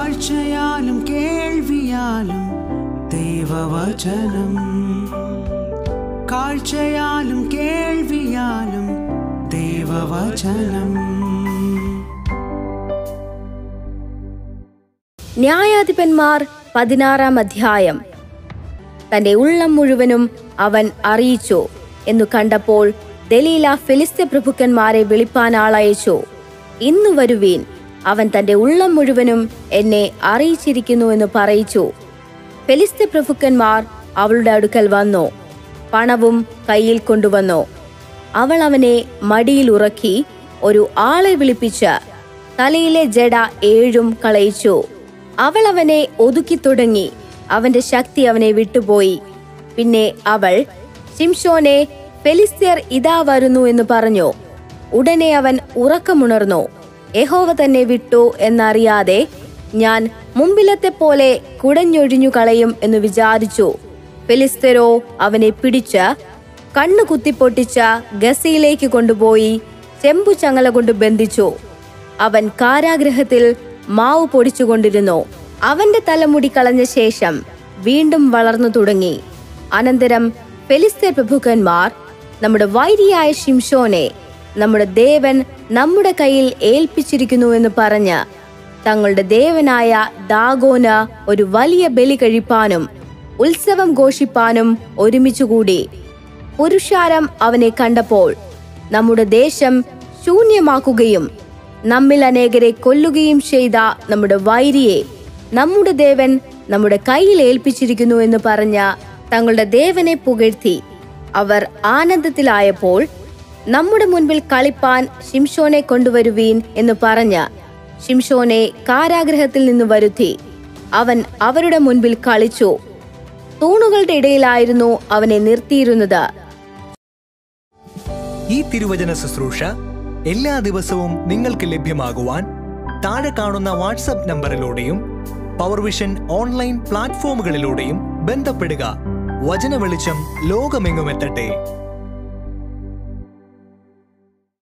കാഴ്ചയാലും കേൾവിയാലും ദൈവവചനം കാഴ്ചയാലും കേൾവിയാലും ദൈവവചനം ന്യായാധിപന്മാർ പതിനാറാം അധ്യായം തന്റെ ഉള്ളം മുഴുവനും അവൻ അറിയിച്ചു എന്നു കണ്ടപ്പോൾ ദലീല ഫിലിസ്ത്യ പ്രഭുക്കന്മാരെ വിളിപ്പാൻ ആളയച്ചു ഇന്നു വരുവീൻ അവൻ തന്റെ ഉള്ളം മുഴുവനും എന്നെ അറിയിച്ചിരിക്കുന്നു എന്ന് പറയിച്ചു ഫെലിസ്ത്യ പ്രഭുക്കന്മാർ അവളുടെ അടുക്കൽ വന്നു പണവും കയ്യിൽ കൊണ്ടുവന്നു അവൾ അവനെ മടിയിൽ ഉറക്കി ഒരു ആളെ വിളിപ്പിച്ച് തലയിലെ ജട ഏഴും കളയിച്ചു അവൾ അവനെ ഒതുക്കി തുടങ്ങി അവന്റെ ശക്തി അവനെ വിട്ടുപോയി പിന്നെ അവൾ ശിംഷോനെ ഫെലിസ്ത്യർ ഇതാ വരുന്നു എന്ന് പറഞ്ഞു ഉടനെ അവൻ ഉറക്കമുണർന്നു യഹോവ തന്നെ വിട്ടു എന്നറിയാതെ ഞാൻ മുമ്പിലത്തെ പോലെ കുടഞ്ഞൊഴിഞ്ഞു കളയും എന്ന് വിചാരിച്ചു ഫെലിസ്തരോ അവനെ പിടിച്ച് കണ്ണു കുത്തിപ്പൊട്ടിച്ച ഗസയിലേക്ക് കൊണ്ടുപോയി ചെമ്പു ചങ്ങല കൊണ്ട് ബന്ധിച്ചു അവൻ കാരാഗ്രഹത്തിൽ മാവ് പൊടിച്ചുകൊണ്ടിരുന്നു അവന്റെ തലമുടി കളഞ്ഞ ശേഷം വീണ്ടും വളർന്നു തുടങ്ങി അനന്തരം ഫെലിസ്തീർ പ്രഭുക്കന്മാർ നമ്മുടെ വൈരിയായ ശിംഷോനെ നമ്മുടെ ദേവൻ നമ്മുടെ കയ്യിൽ ഏൽപ്പിച്ചിരിക്കുന്നു എന്ന് പറഞ്ഞ് തങ്ങളുടെ ദേവനായ ദാഗോന് ഒരു വലിയ ബലി കഴിപ്പാനും ഉത്സവം ഘോഷിപ്പാനും ഒരുമിച്ചുകൂടി പുരുഷാരം അവനെ കണ്ടപ്പോൾ നമ്മുടെ ദേശം ശൂന്യമാക്കുകയും നമ്മിൽ അനേകരെ കൊല്ലുകയും ചെയ്ത നമ്മുടെ വൈരിയെ നമ്മുടെ ദേവൻ നമ്മുടെ കയ്യിൽ ഏൽപ്പിച്ചിരിക്കുന്നു എന്ന് പറഞ്ഞ തങ്ങളുടെ ദേവനെ പുകഴ്ത്തി അവർ ആനന്ദത്തിലായപ്പോൾ നമ്മുടെ മുൻപിൽ കളിപ്പാൻ ശിംഷോനെ കൊണ്ടുവരുവീൻ എന്ന് പറഞ്ഞ് ശിംഷോനെ കാരാഗ്രഹത്തിൽ നിന്ന് വരുത്തി അവൻ അവരുടെ മുൻപിൽ കളിച്ചു തൂണുകളുടെ ഇടയിലായിരുന്നു അവനെ നിർത്തിയിരുന്നത് ഈ തിരുവചന ശുശ്രൂഷ എല്ലാ ദിവസവും നിങ്ങൾക്ക് ലഭ്യമാകുവാൻ താഴെ കാണുന്ന വാട്സപ്പ് നമ്പറിലൂടെയും പവർ വിഷൻ ഓൺലൈൻ പ്ലാറ്റ്ഫോമുകളിലൂടെയും ബന്ധപ്പെടുക വചന വെളിച്ചം ലോകമെങ്ങുമെത്തട്ടെ